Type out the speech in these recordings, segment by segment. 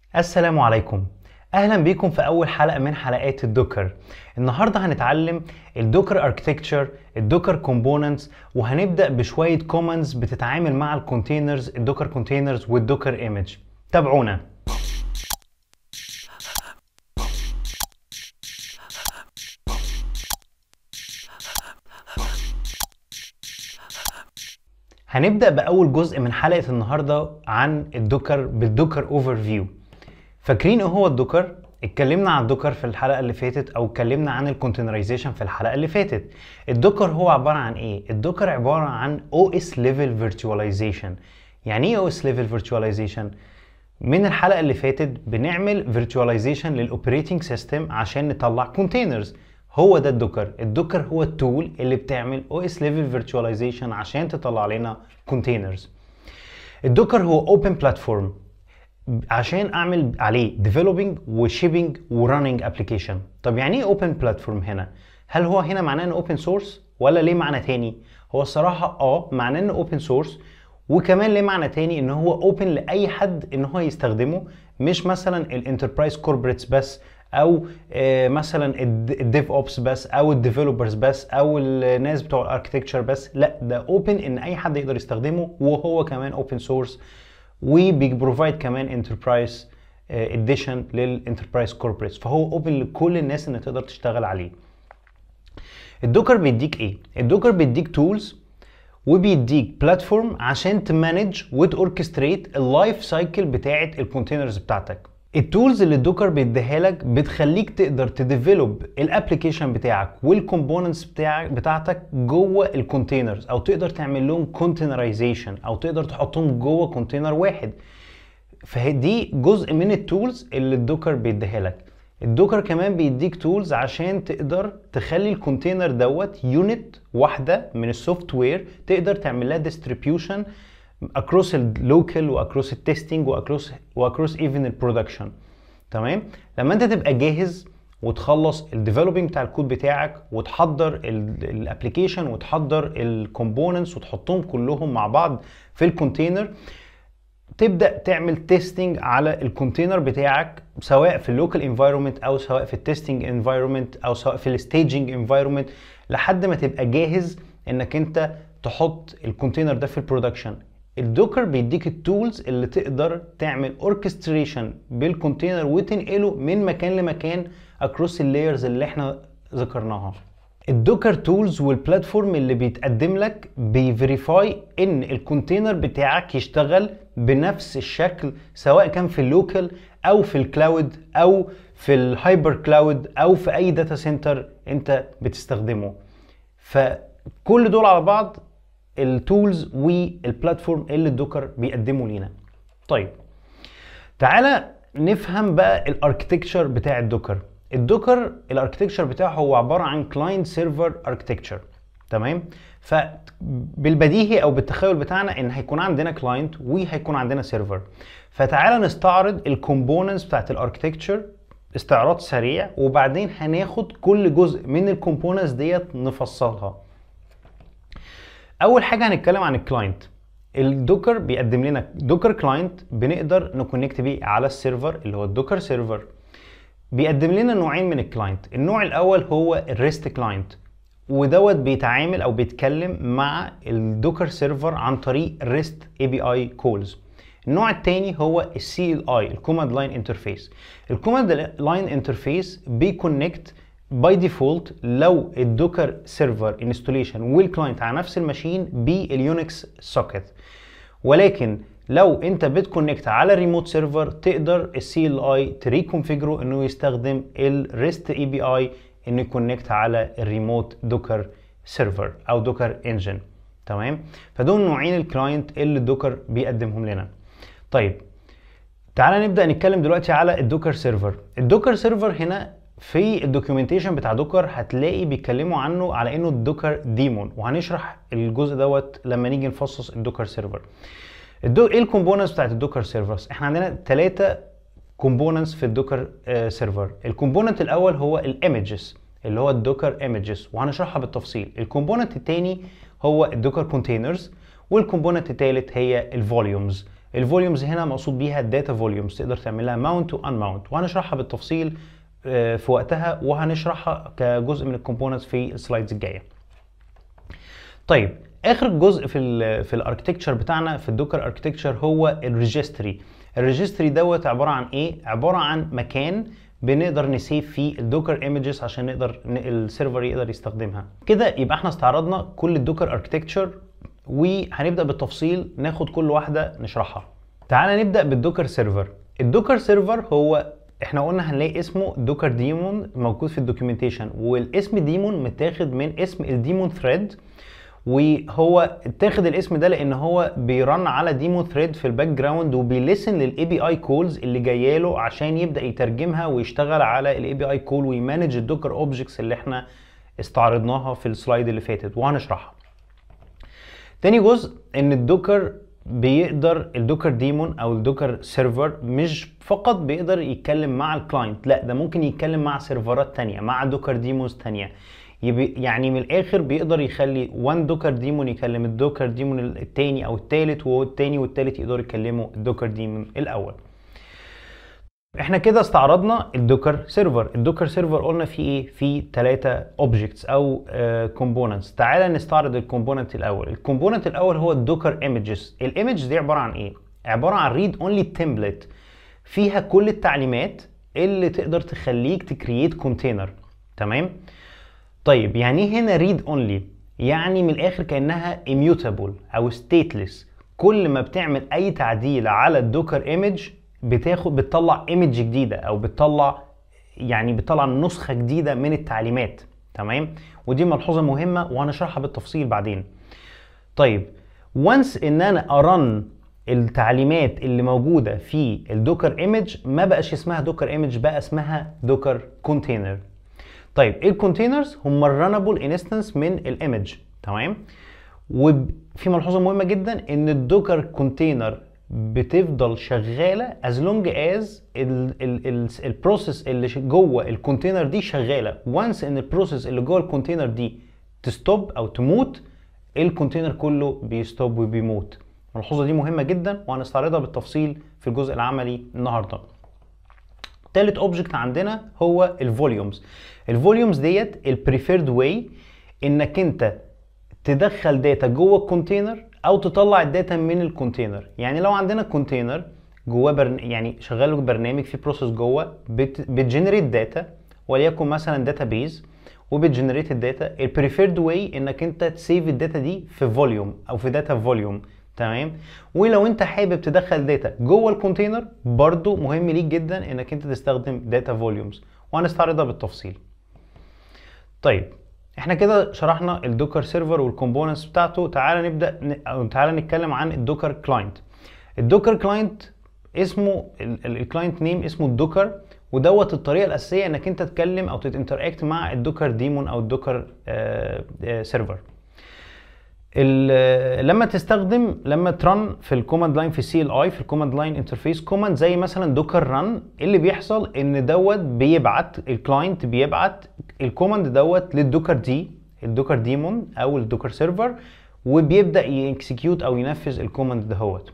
السلام عليكم اهلا بيكم في اول حلقه من حلقات الدوكر النهارده هنتعلم الدوكر اركتكتشر الدوكر كومبوننتس وهنبدا بشويه كومنتس بتتعامل مع الكونتينرز الدوكر كونتينرز والدوكر ايمج تابعونا هنبدا باول جزء من حلقه النهارده عن الدوكر بالدوكر اوفر فيو فاكرين ايه هو الدوكر اتكلمنا عن الدوكر في الحلقه اللي فاتت او اتكلمنا عن الكونتينرايزيشن في الحلقه اللي فاتت الدوكر هو عباره عن ايه الدوكر عباره عن او اس ليفل فيرتواليزيشن يعني ايه او اس ليفل فيرتواليزيشن من الحلقه اللي فاتت بنعمل فيرتواليزيشن للاوبريتنج سيستم عشان نطلع كونتينرز هو ده الدوكر الدوكر هو التول اللي بتعمل او اس ليفل فيرتواليزيشن عشان تطلع لنا كونتينرز الدوكر هو اوبن بلاتفورم عشان اعمل عليه ديفلوبينج وشيبنج وراننج ابلكيشن طب يعني ايه اوبن بلاتفورم هنا هل هو هنا معناه انه اوبن سورس ولا ليه معنى تاني هو الصراحه اه معناه انه اوبن سورس وكمان ليه معنى تاني ان هو اوبن لاي حد ان هو يستخدمه مش مثلا الانتربرايز كوربريتس بس او آه مثلا الديف اوبس بس او الديفلوبرز بس او الناس بتوع الاركتكتشر بس لا ده اوبن ان اي حد يقدر يستخدمه وهو كمان اوبن سورس وبيبروفايد كمان انتربرايز اديشن للانتربرايز كوربريتس فهو اوبن لكل الناس ان تقدر تشتغل عليه الدوكر بيديك ايه الدوكر بيديك تولز وبيديك بلاتفورم عشان تمانج وتوركستريت اللايف سايكل بتاعه الكونتينرز بتاعتك التولز اللي الدوكر بيديها لك بتخليك تقدر تديفلوب الابلكيشن بتاعك والكومبوننتس بتاعك بتاعتك جوه الكونتينرز او تقدر تعمل لهم كونتينرايزيشن او تقدر تحطهم جوه كونتينر واحد فدي جزء من التولز اللي الدوكر بيديها لك الدوكر كمان بيديك تولز عشان تقدر تخلي الكونتينر دوت يونت واحده من السوفت وير تقدر تعمل لها ديستريبيوشن اكروس اللوكال واكروس التستنج واكروس واكروس ايفن البرودكشن تمام لما انت تبقى جاهز وتخلص الديفلوبينج بتاع الكود بتاعك وتحضر الابلكيشن وتحضر الكومبوننتس وتحطهم كلهم مع بعض في الكونتينر تبدا تعمل تيستنج على الكونتينر بتاعك سواء في اللوكال انفايرمنت او سواء في التستنج انفايرمنت او سواء في الستaging انفايرمنت لحد ما تبقى جاهز انك انت تحط الكونتينر ده في البرودكشن الدوكر بيديك التولز اللي تقدر تعمل اوركستريشن بالكونتينر وتنقله من مكان لمكان اكروس اللايرز اللي احنا ذكرناها الدوكر تولز والبلاتفورم اللي بيتقدم لك بيفيريفاي ان الكونتينر بتاعك يشتغل بنفس الشكل سواء كان في اللوكال او في الكلاود او في الهايبر كلاود او في اي داتا سنتر انت بتستخدمه فكل دول على بعض التولز والبلاتفورم اللي الدوكر بيقدمه لينا طيب تعالى نفهم بقى الاركتكتشر بتاع الدوكر الدوكر الاركتكتشر بتاعه هو عباره عن كلاينت سيرفر اركتكتشر تمام فبالبديهي او بالتخيل بتاعنا ان هيكون عندنا كلاينت وهيكون عندنا سيرفر فتعالى نستعرض الكومبوننتس بتاعت الاركتكتشر استعراض سريع وبعدين هناخد كل جزء من الكومبوننتس ديت نفصلها اول حاجه هنتكلم عن الكلاينت الدوكر بيقدم لنا دوكر كلاينت بنقدر نكونكت بيه على السيرفر اللي هو الدوكر سيرفر بيقدم لنا نوعين من الكلاينت النوع الاول هو الريست كلاينت ودوت بيتعامل او بيتكلم مع الدوكر سيرفر عن طريق ريست اي بي اي كولز النوع الثاني هو السي ال اي الكوماند لاين انترفيس الكوماند لاين انترفيس بيكونكت باي ديفولت لو الدوكر سيرفر انستوليشن والكلاينت على نفس الماشين باليونكس سوكيت ولكن لو انت بتكونكت على ريموت سيرفر تقدر السي ال اي تريكونفيجره انه يستخدم الريست اي بي اي انه يكونكت على الريموت دوكر سيرفر او دوكر انجن تمام فدول نوعين الكلاينت اللي الدوكر بيقدمهم لنا طيب تعالى نبدا نتكلم دلوقتي على الدوكر سيرفر الدوكر سيرفر هنا في الدوكيومنتيشن بتاع دوكر هتلاقي بيتكلموا عنه على انه الدوكر ديمون وهنشرح الجزء دوت لما نيجي نفصص الدوكر سيرفر الدو... ايه الكومبوننتس بتاعت الدوكر سيرفرز احنا عندنا ثلاثه كومبوننتس في الدوكر سيرفر الكومبوننت الاول هو الايمجز اللي هو الدوكر ايمجز وهنشرحها بالتفصيل الكومبوننت الثاني هو الدوكر كونتينرز والكومبوننت الثالث هي الفوليومز الفوليومز هنا مقصود بيها الداتا فوليومز تقدر تعملها ماونت وان ماونت وهنشرحها بالتفصيل آه، في وقتها وهنشرحها كجزء من الكومبوننتس في السلايدز الجايه طيب اخر جزء في ال في الاركتكتشر بتاعنا في الدوكر اركتكتشر هو الريجستري الريجستري دوت عباره عن ايه عباره عن مكان بنقدر نسيف فيه الدوكر ايمجز عشان نقدر السيرفر يقدر يستخدمها كده يبقى احنا استعرضنا كل الدوكر اركتكتشر وهنبدا بالتفصيل ناخد كل واحده نشرحها تعالى نبدا بالدوكر سيرفر الدوكر سيرفر هو احنا قلنا هنلاقي اسمه دوكر ديمون موجود في الدوكيومنتيشن والاسم ديمون متاخد من اسم الديمون ثريد وهو اتاخد الاسم ده لان هو بيرن على ديمو ثريد في الباك جراوند وبيلسن للاي بي اي كولز اللي جايه له عشان يبدا يترجمها ويشتغل على الاي بي اي كول ويمانج الدوكر اوبجكتس اللي احنا استعرضناها في السلايد اللي فاتت وهنشرحها تاني جزء ان الدوكر بيقدر الدوكر ديمون او الدوكر سيرفر مش فقط بيقدر يتكلم مع الكلاينت لا ده ممكن يتكلم مع سيرفرات تانية مع دوكر ديمونز تانية يعني من الاخر بيقدر يخلي وان دوكر ديمون يكلم الدوكر ديمون التاني او التالت والتاني والتالت يقدروا يكلموا الدوكر ديمون الاول احنا كده استعرضنا الدوكر سيرفر الدوكر سيرفر قلنا فيه ايه فيه ثلاثه اوبجكتس او كومبوننتس uh, تعالى نستعرض الكومبوننت الاول الكومبوننت الاول هو الدوكر ايمجز الايمج دي عباره عن ايه عباره عن ريد اونلي تمبلت فيها كل التعليمات اللي تقدر تخليك تكريت كونتينر تمام طيب يعني ايه هنا ريد اونلي يعني من الاخر كانها immutable او stateless كل ما بتعمل اي تعديل على الدوكر ايمج بتاخد بتطلع ايمج جديده او بتطلع يعني بتطلع نسخه جديده من التعليمات تمام ودي ملحوظه مهمه وهنشرحها بالتفصيل بعدين طيب وانس ان انا ارن التعليمات اللي موجوده في الدوكر ايمج ما بقاش اسمها دوكر ايمج بقى اسمها دوكر كونتينر طيب ايه الكونتينرز هم الرنبل انستنس من الايمج تمام وفي ملحوظه مهمه جدا ان الدوكر كونتينر بتفضل شغاله از لونج از البروسيس اللي جوه الكونتينر دي شغاله وانس ان البروسيس اللي جوه الكونتينر دي تستوب او تموت الكونتينر كله بيستوب وبيموت الملحوظه دي مهمه جدا وهنستعرضها بالتفصيل في الجزء العملي النهارده تالت اوبجكت عندنا هو الفوليومز الفوليومز ديت البريفيرد واي انك انت تدخل داتا جوه الكونتينر او تطلع الداتا من الكونتينر يعني لو عندنا كونتينر جواه برن... يعني شغال برنامج في بروسيس جوه بت... بتجنريت داتا وليكن مثلا داتا بيز وبتجنريت الداتا البريفيرد واي انك انت تسيف الداتا دي في فوليوم او في داتا فوليوم تمام ولو انت حابب تدخل داتا جوه الكونتينر برضو مهم ليك جدا انك انت تستخدم داتا فوليومز وهنستعرضها بالتفصيل طيب احنا كده شرحنا الدوكر سيرفر والكومبوننتس بتاعته تعالى نبدا او تعالى نتكلم عن الدوكر كلاينت الدوكر كلاينت اسمه الكلاينت نيم اسمه الدوكر ودوت الطريقه الاساسيه انك انت تتكلم او تتنتراكت مع الدوكر ديمون او الدوكر سيرفر لما تستخدم لما ترن في الكوماند لاين في السي ال اي في الكوماند لاين انترفيس كوماند زي مثلا دوكر رن اللي بيحصل ان دوت بيبعت الكلاينت بيبعت الكوماند دوت للدوكر دي الدوكر ديمون او الدوكر سيرفر وبيبدا يكسكيوت او ينفذ الكوماند دهوت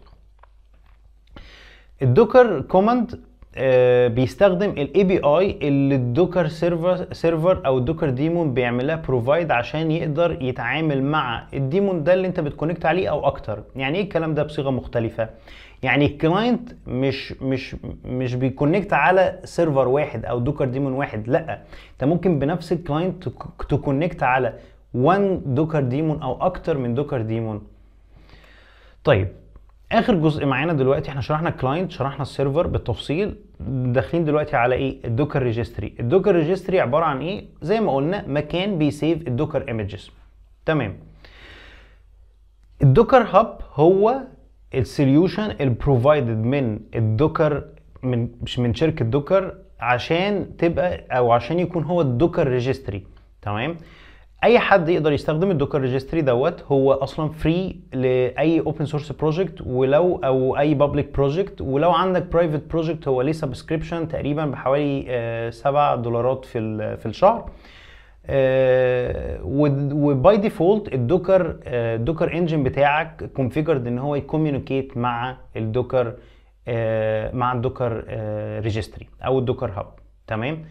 الدوكر كوماند آه، بيستخدم الاي بي اي اللي الدوكر سيرفر سيرفر او الدوكر ديمون بيعملها بروفايد عشان يقدر يتعامل مع الديمون ده اللي انت بتكونكت عليه او اكتر يعني ايه الكلام ده بصيغه مختلفه يعني الكلاينت مش مش مش بيكونكت على سيرفر واحد او دوكر ديمون واحد لا انت ممكن بنفس الكلاينت تكونكت على وان دوكر ديمون او اكتر من دوكر ديمون طيب اخر جزء معانا دلوقتي احنا شرحنا الكلاينت شرحنا السيرفر بالتفصيل داخلين دلوقتي على ايه الدوكر ريجستري الدوكر ريجستري عباره عن ايه زي ما قلنا مكان بيسيف الدوكر ايمجز تمام الدوكر هاب هو السوليوشن البروفايدد من الدوكر من مش من شركه دوكر عشان تبقى او عشان يكون هو الدوكر ريجستري تمام اي حد يقدر يستخدم الدوكر ريجستري دوت هو اصلا فري لاي اوبن سورس بروجكت ولو او اي بابليك بروجكت ولو عندك برايفت بروجكت هو ليه سبسكريبشن تقريبا بحوالي 7 دولارات في في الشهر وباي ديفولت الدوكر الدوكر انجن بتاعك كونفيجرد ان هو يكوميونيكيت مع الدوكر آه، مع الدوكر ريجستري او الدوكر هاب تمام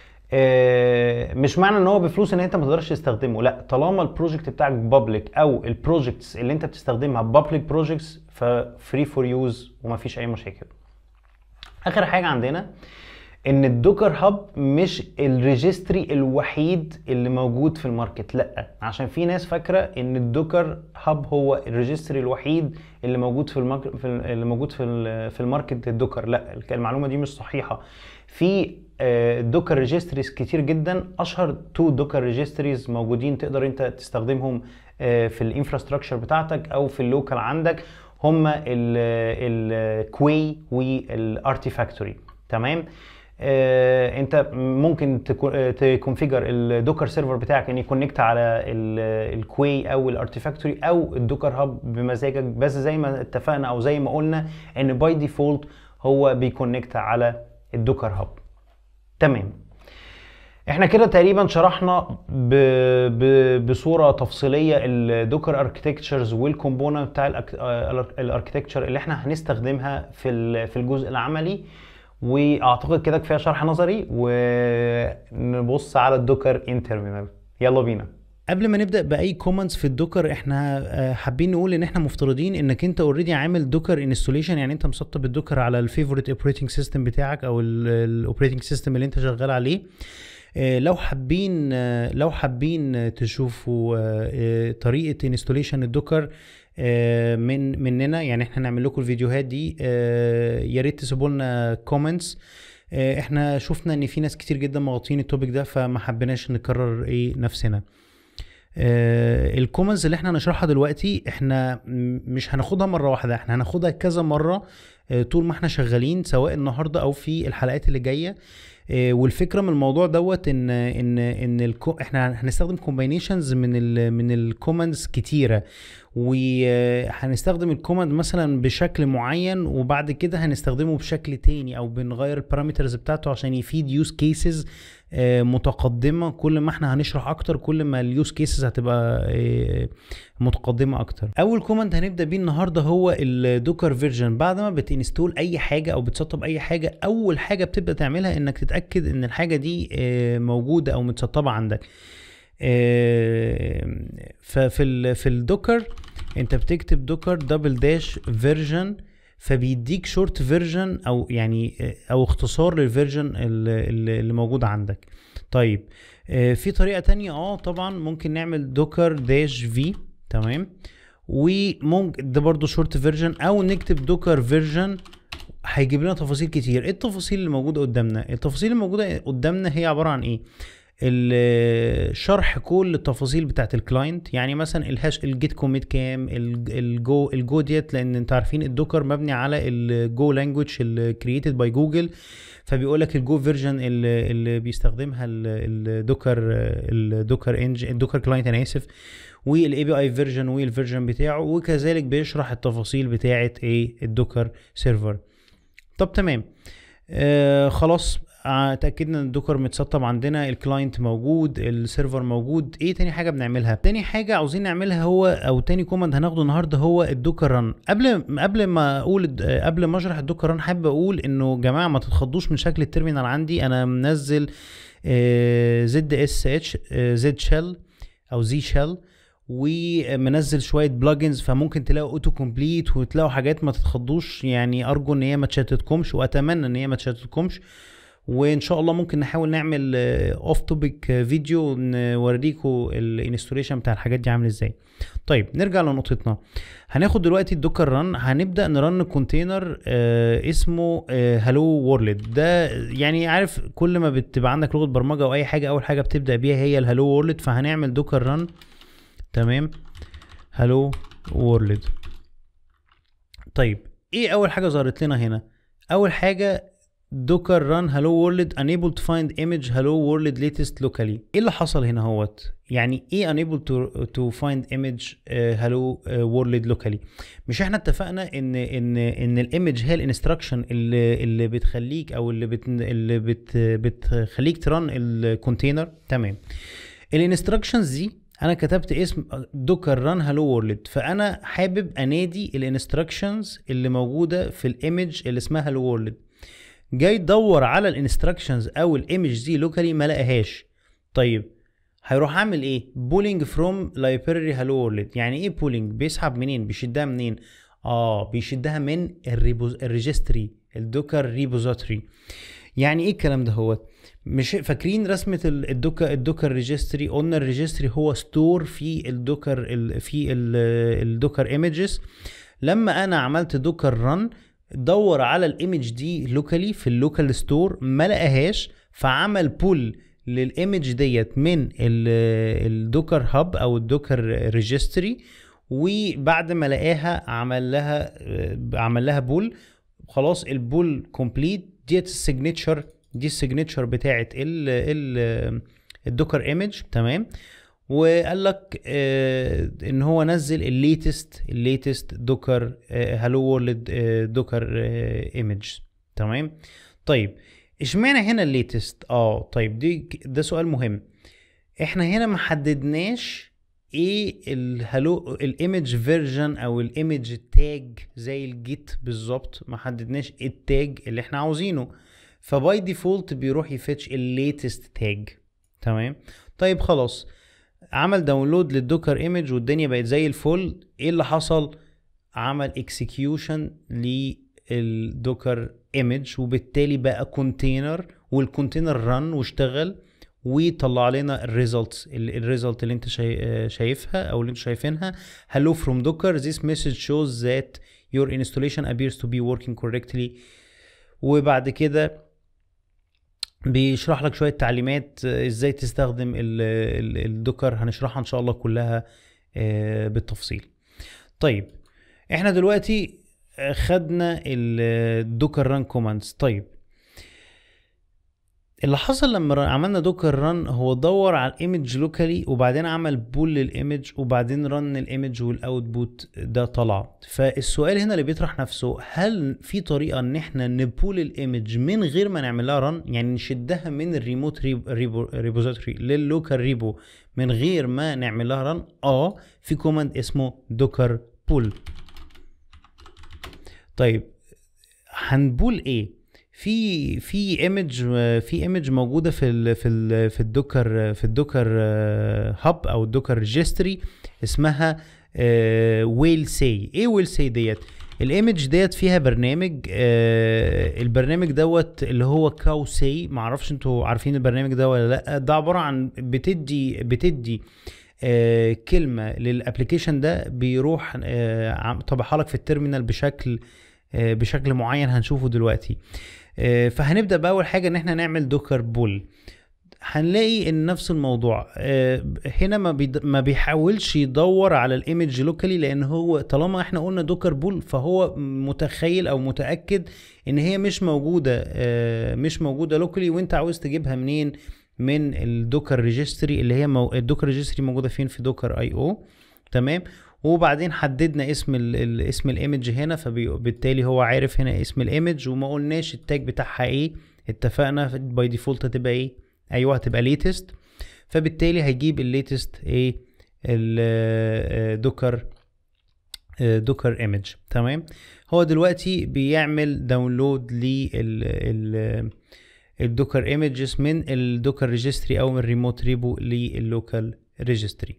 آه، مش معنى ان هو بفلوس ان انت ما تقدرش تستخدمه لا طالما البروجكت بتاعك بابليك او البروجكتس اللي انت بتستخدمها بابليك بروجكتس ففري فور يوز ومفيش اي مشاكل اخر حاجه عندنا ان الدوكر هاب مش الريجستري الوحيد اللي موجود في الماركت لا عشان في ناس فاكره ان الدوكر هاب هو الريجستري الوحيد اللي موجود في الماركت في ال- اللي موجود في ال- في الماركت الدوكر لا المعلومه دي مش صحيحه في دوكر ريجستريز كتير جدا اشهر تو دوكر ريجستريز موجودين تقدر انت تستخدمهم آه، في الانفراستراكشر بتاعتك او في اللوكال عندك هما الكوي والارتيفاكتوري تمام آه، انت ممكن تكونفيجر الدوكر سيرفر بتاعك ان يكونكت على الكوي او الارتيفاكتوري او الدوكر هاب بمزاجك بس زي ما اتفقنا او زي ما قلنا ان باي ديفولت هو بيكونكت على الدوكر هاب تمام احنا كده تقريبا شرحنا ب... ب... بصوره تفصيليه الدوكر اركتكتشرز والكومبوننت بتاع الاركتكتشر اللي احنا هنستخدمها في ال- في الجزء العملي واعتقد كده كفايه شرح نظري ونبص على الدوكر ان تيرمينال يلا بينا قبل ما نبدا باي كومنتس في الدوكر احنا آه، حابين نقول ان احنا مفترضين انك انت اوريدي عامل دوكر انستوليشن يعني انت مسطب الدوكر على الفيفوريت اوبريتنج سيستم بتاعك او الاوبريتنج سيستم اللي انت شغال عليه آه، لو حابين آه، لو حابين آه، تشوفوا آه، آه، طريقه انستوليشن الدوكر آه، من مننا يعني احنا نعمل لكم الفيديوهات دي آه، يا ريت تسيبوا لنا كومنتس احنا شفنا ان في ناس كتير جدا مغطين التوبيك ده فما حبيناش نكرر ايه نفسنا آه الكومنتس اللي احنا هنشرحها دلوقتي احنا م- مش هناخدها مره واحده احنا هناخدها كذا مره آه طول ما احنا شغالين سواء النهارده او في الحلقات اللي جايه آه والفكره من الموضوع دوت ان ان ان الكو احنا هنستخدم كومباينيشنز من ال من الكومنتس كتيره وهنستخدم الكوماند مثلا بشكل معين وبعد كده هنستخدمه بشكل تاني او بنغير البارامترز بتاعته عشان يفيد يوز كيسز متقدمه كل ما احنا هنشرح اكتر كل ما اليوز كيسز هتبقى آه، متقدمه اكتر اول كوماند هنبدا بيه النهارده هو الدوكر فيرجن بعد ما بتنستول اي حاجه او بتسطب اي حاجه اول حاجه بتبدا تعملها انك تتاكد ان الحاجه دي آه، موجوده او متسطبه عندك آه، ففي ال في الدوكر انت بتكتب دوكر دبل داش فيرجن فبيديك شورت فيرجن او يعني آه، او اختصار للفيرجن اللي, اللي اللي موجود عندك طيب آه، في طريقه تانية اه طبعا ممكن نعمل دوكر داش في تمام وممكن ده برضو شورت فيرجن او نكتب دوكر فيرجن هيجيب لنا تفاصيل كتير ايه التفاصيل اللي موجوده قدامنا التفاصيل اللي موجوده قدامنا هي عباره عن ايه ال- شرح كل التفاصيل بتاعت الكلاينت يعني مثلا الهاش الجيت كوميت كام ال- الجو الجو ديت لان انتوا عارفين الدوكر مبني على الجو لانجوج اللي كرييتد باي جوجل فبيقول لك الجو فيرجن اللي, اللي بيستخدمها ال- الدوكر الدوكر انج الدوكر كلاينت انا اسف والاي بي اي فيرجن والفيرجن بتاعه وكذلك بيشرح التفاصيل بتاعت ايه الدوكر سيرفر طب تمام آه خلاص آه، اتاكدنا ان الدوكر متسطب عندنا الكلاينت موجود السيرفر موجود ايه تاني حاجه بنعملها تاني حاجه عاوزين نعملها هو او تاني كوماند هناخده النهارده هو الدوكر ران قبل قبل ما اقول الد- آه، قبل ما اشرح الدوكر ران حابب اقول انه جماعه ما تتخضوش من شكل التيرمينال عندي انا منزل زد اس اتش زد شيل او زي شيل ومنزل شويه بلجنز فممكن تلاقوا اوتو كومبليت وتلاقوا حاجات ما تتخضوش يعني ارجو ان هي ما تشتتكمش واتمنى ان هي ما تشتتكمش وان شاء الله ممكن نحاول نعمل اوف توبيك فيديو نوريكم الانستوليشن بتاع الحاجات دي عامل ازاي طيب نرجع لنقطتنا هناخد دلوقتي الدوكر ران هنبدا نرن كونتينر آه اسمه هالو وورلد ده يعني عارف كل ما بتبقى عندك لغه برمجه او اي حاجه اول حاجه بتبدا بيها هي الهالو وورلد فهنعمل دوكر ران تمام هالو وورلد طيب ايه اول حاجه ظهرت لنا هنا اول حاجه دوكر ران هالو وورلد unable to find image hello world latest locally ايه اللي حصل هنا هوت يعني ايه unable to, to find image uh, hello uh, world locally مش احنا اتفقنا ان ان ان الايمج هي الانستراكشن اللي اللي بتخليك او اللي بت اللي بت بتخليك تران الكونتينر تمام الانستراكشنز دي انا كتبت اسم دوكر ران هالو وورلد فانا حابب انادي الانستراكشنز اللي موجوده في الايمج اللي اسمها هالو وورلد جاي يدور على الانستراكشنز او الايمج دي لوكالي ما لقاهاش طيب هيروح عامل ايه بولينج فروم لايبراري هالو وورلد يعني ايه بولينج بيسحب منين بيشدها منين اه بيشدها من الريبوز الريجستري الدوكر ريبوزاتوري يعني ايه الكلام ده هو مش فاكرين رسمه ال- الدوكر الدوكر ريجستري قلنا الريجستري هو ستور في الدوكر ال في ال- الدوكر ايمجز لما انا عملت دوكر ران دور على الايمج دي لوكالي في اللوكال ستور ما لقاهاش فعمل بول للايمج ديت من ال- الدوكر هاب او الدوكر ريجستري وبعد ما لقاها عمل لها عمل لها بول خلاص البول كومبليت ديت السيجنتشر دي السيجنتشر بتاعت ال ال الدوكر ايمج تمام وقال لك آه ان هو نزل الليتست الليتست دوكر هالو وورلد دوكر ايمج تمام طيب اشمعنى هنا الليتست اه طيب دي ده سؤال مهم احنا هنا ما حددناش ايه الهالو الايمج فيرجن او الايمج تاج زي الجيت بالظبط ما حددناش ايه التاج اللي احنا عاوزينه فباي ديفولت بيروح يفتش الليتست تاج تمام طيب خلاص عمل داونلود للدوكر ايمج والدنيا بقت زي الفل ايه اللي حصل عمل اكسكيوشن للدوكر ايمج وبالتالي بقى كونتينر والكونتينر رن واشتغل وطلع لنا الريزلتس الريزلت اللي انت شاي- شايفها او اللي انتوا شايفينها hello from docker this message shows that your installation appears to be working correctly وبعد كده بيشرح لك شويه تعليمات آه، ازاي تستخدم ال- ال- الدوكر هنشرحها ان شاء الله كلها آه، بالتفصيل طيب احنا دلوقتي آه، خدنا الدوكر ران كوماندز طيب اللي حصل لما ر- عملنا دوكر ران هو دور على الايمج لوكالي وبعدين عمل بول للايمج وبعدين رن الايمج والاوتبوت ده طلع فالسؤال هنا اللي بيطرح نفسه هل في طريقه ان احنا نبول الايمج من غير ما نعمل لها رن يعني نشدها من الريموت ريب ريبو ريبوزيتوري لللوكال ريبو من غير ما نعمل لها رن اه في كوماند اسمه دوكر بول طيب هنبول ايه في في ايمج في ايمج موجوده في ال في ال في الدوكر في الدوكر هاب او الدوكر ريجستري اسمها ويل سي ايه ويل سي ديت الايمج ديت فيها برنامج آه، البرنامج دوت اللي هو كاو سي معرفش انتوا عارفين البرنامج ده ولا لا ده عباره عن بتدي بتدي آه، كلمه للابلكيشن ده بيروح آه، عم- طبعها لك في التيرمينال بشكل آه، بشكل معين هنشوفه دلوقتي آه، فهنبدا باول حاجه ان احنا نعمل دوكر بول هنلاقي ان نفس الموضوع آه، هنا ما بيد- ما بيحاولش يدور على الايمج لوكالي لان هو طالما احنا قلنا دوكر بول فهو متخيل او متاكد ان هي مش موجوده آه، مش موجوده لوكالي وانت عاوز تجيبها منين من الدوكر ريجستري اللي هي مو... الدوكر ريجستري موجوده فين في دوكر اي او تمام وبعدين حددنا اسم ال... ال... اسم الايمج هنا فبالتالي هو عارف هنا اسم الايمج وما قلناش التاج بتاعها ايه اتفقنا باي ديفولت هتبقى ايه ايوه هتبقى ليتست فبالتالي هيجيب الليتست ايه الدوكر دوكر ايمج تمام هو دلوقتي بيعمل داونلود لل الدوكر ايمجز من الدوكر ريجستري او من الريموت ريبو لللوكال ريجستري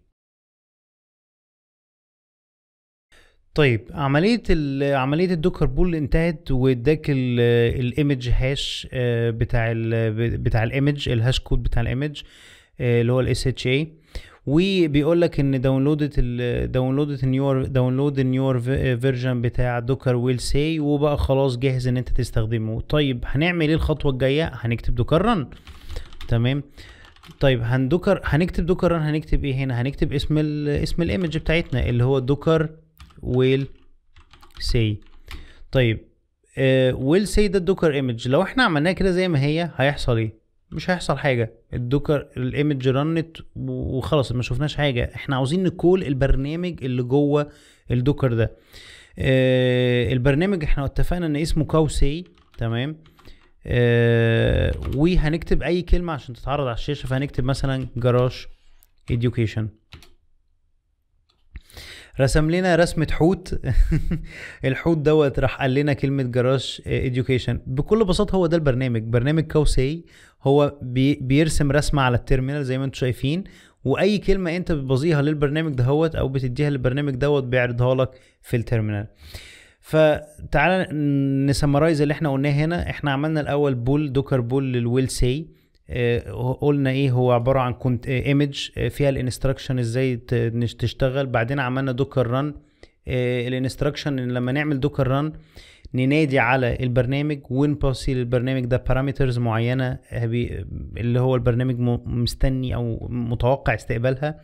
طيب عمليه ال- عمليه الدوكر بول انتهت واداك الايمج هاش بتاع ال بتاع الايمج الهاش كود بتاع الايمج اللي هو الاس اتش اي وبيقول لك ان داونلودت ال داونلودت النيور داونلود النيور فيرجن بتاع دوكر ويل سي وبقى خلاص جاهز ان انت تستخدمه طيب هنعمل ايه الخطوه الجايه هنكتب دوكر رن تمام طيب هندوكر هنكتب دوكر رن هنكتب ايه هنا هنكتب اسم ال اسم الايمج بتاعتنا اللي هو دوكر ويل سي طيب ويل سي ده الدوكر ايمج لو احنا عملناها كده زي ما هي هيحصل ايه مش هيحصل حاجه الدوكر الايمج رنت وخلاص ما شفناش حاجه احنا عاوزين نكول البرنامج اللي جوه الدوكر ده آه البرنامج احنا اتفقنا ان اسمه كاوسي تمام آه وهنكتب اي كلمه عشان تتعرض على الشاشه فهنكتب مثلا جراج education رسم لنا رسمة حوت الحوت دوت راح قال لنا كلمة جراج education بكل بساطة هو ده البرنامج برنامج كوسي هو بي بيرسم رسمة على التيرمينال زي ما انتم شايفين واي كلمة انت بتبظيها للبرنامج دهوت او بتديها للبرنامج دوت بيعرضها لك في التيرمينال فتعالى نسمرايز اللي احنا قلناه هنا احنا عملنا الاول بول دوكر بول للويل سي اه قلنا ايه هو عباره عن كنت ايمج اه فيها الانستراكشن ازاي ت- نش- تشتغل بعدين عملنا دوكر ران الانستراكشن لما نعمل دوكر ران ننادي على البرنامج ونباسي للبرنامج ده بارامترز معينه اه بي- اللي هو البرنامج م- مستني او متوقع استقبالها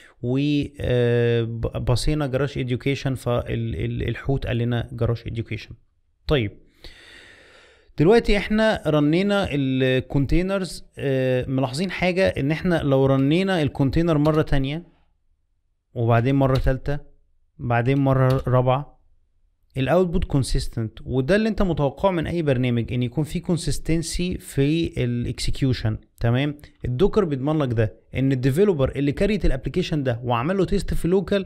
وبصينا جراج اديوكيشن فالحوت قال لنا جراج اديوكيشن طيب دلوقتي احنا رنينا الكونتينرز آه، ملاحظين حاجة ان احنا لو رنينا الكونتينر مرة تانية وبعدين مرة تالتة بعدين مرة رابعة الاوتبوت كونسيستنت وده اللي انت متوقعه من اي برنامج ان يكون في كونسيستنسي في الاكسكيوشن تمام الدوكر بيضمن لك ده ان الديفلوبر اللي كريت الابلكيشن ده وعمل له تيست في لوكال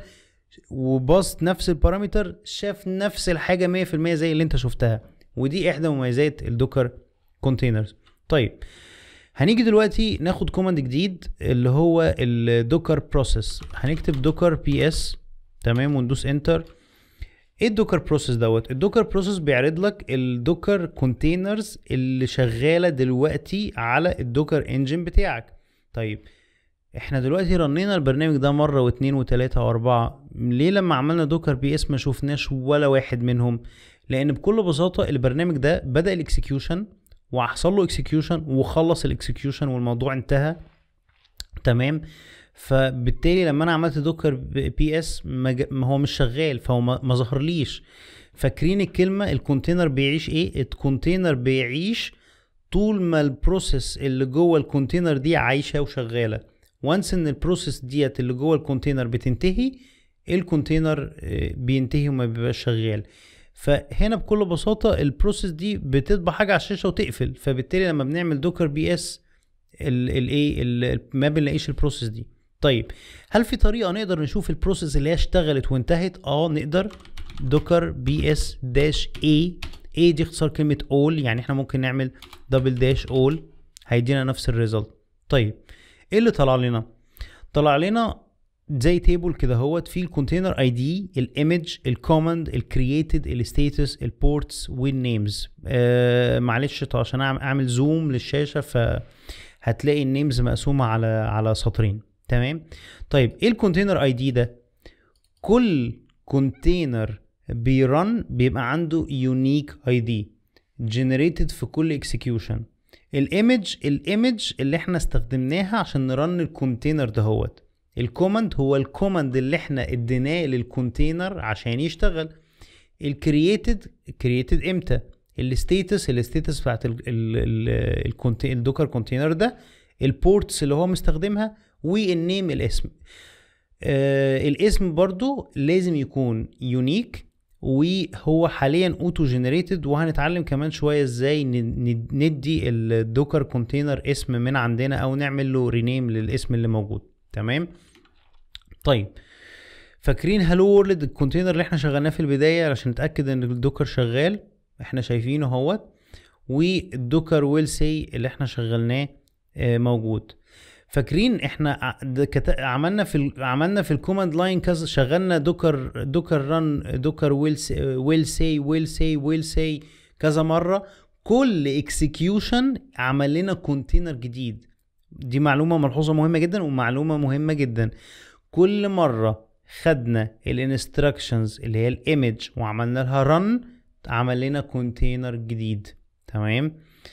وباص نفس البارامتر شاف نفس الحاجه 100% زي اللي انت شفتها ودي احدى مميزات الدوكر كونتينرز طيب هنيجي دلوقتي ناخد كوماند جديد اللي هو الدوكر بروسيس هنكتب دوكر بي اس تمام وندوس انتر ايه الدوكر بروسيس دوت الدوكر بروسيس بيعرض لك الدوكر كونتينرز اللي شغاله دلوقتي على الدوكر انجن بتاعك طيب احنا دلوقتي رنينا البرنامج ده مره واثنين وثلاثه واربعه ليه لما عملنا دوكر بي اس ما شفناش ولا واحد منهم لان بكل بساطه البرنامج ده بدا الاكسكيوشن وحصل له اكسكيوشن وخلص الاكسكيوشن والموضوع انتهى تمام فبالتالي لما انا عملت دوكر بي اس ما, ج- ما هو مش شغال فهو ما ما ظهرليش فاكرين الكلمه الكونتينر بيعيش ايه الكونتينر بيعيش طول ما البروسيس اللي جوه الكونتينر دي عايشه وشغاله وانس ان البروسيس ديت اللي جوه الكونتينر بتنتهي الكونتينر آه، بينتهي وما بيبقاش شغال فهنا بكل بساطه البروسيس دي بتطبع حاجه على الشاشه وتقفل فبالتالي لما بنعمل دوكر بي اس الايه ما بنلاقيش البروسيس دي طيب هل في طريقه نقدر نشوف البروسيس اللي هي اشتغلت وانتهت اه نقدر دوكر بي اس داش اي اي دي اختصار كلمه اول يعني احنا ممكن نعمل دبل داش اول هيدينا نفس الريزلت طيب ايه اللي طلع لنا طلع لنا زي تيبل كده اهوت فيه الكونتينر اي دي الايمج الكوماند الكرييتد الستاتس البورتس والنيمز آه معلش طب عشان أعم- اعمل زوم للشاشه فهتلاقي النيمز مقسومه على على سطرين تمام طيب ايه الكونتينر اي دي ده كل كونتينر بيرن بيبقى عنده يونيك اي دي جنريتد في كل اكسكيوشن الايمج الايمج اللي احنا استخدمناها عشان نرن الكونتينر دهوت الكوماند هو الكوماند اللي احنا اديناه للكونتينر عشان يشتغل الكرييتد كرييتد امتى الستيتس الستيتس بتاعت ال- ال- ال- الكونتي- الدوكر كونتينر ده البورتس اللي هو مستخدمها والنيم الاسم آه الاسم برضو لازم يكون يونيك وهو حاليا اوتو جنريتد وهنتعلم كمان شويه ازاي ن- ن- ندي الدوكر كونتينر اسم من عندنا او نعمل له رينيم للاسم اللي موجود تمام طيب فاكرين هالو وورلد الكونتينر اللي احنا شغلناه في البدايه عشان نتاكد ان الدوكر شغال احنا شايفينه اهوت والدوكر ويل سي اللي احنا شغلناه آه، موجود فاكرين احنا ع- ده كت- عملنا في ال... عملنا في الكوماند لاين كذا شغلنا دوكر دوكر ران دوكر ويل ويل سي ويل سي ويل سي كذا مره كل اكسكيوشن عمل لنا كونتينر جديد دي معلومه ملحوظه مهمه جدا ومعلومه مهمه جدا كل مره خدنا الانستراكشنز اللي هي الايمج وعملنا لها رن عمل لنا كونتينر جديد تمام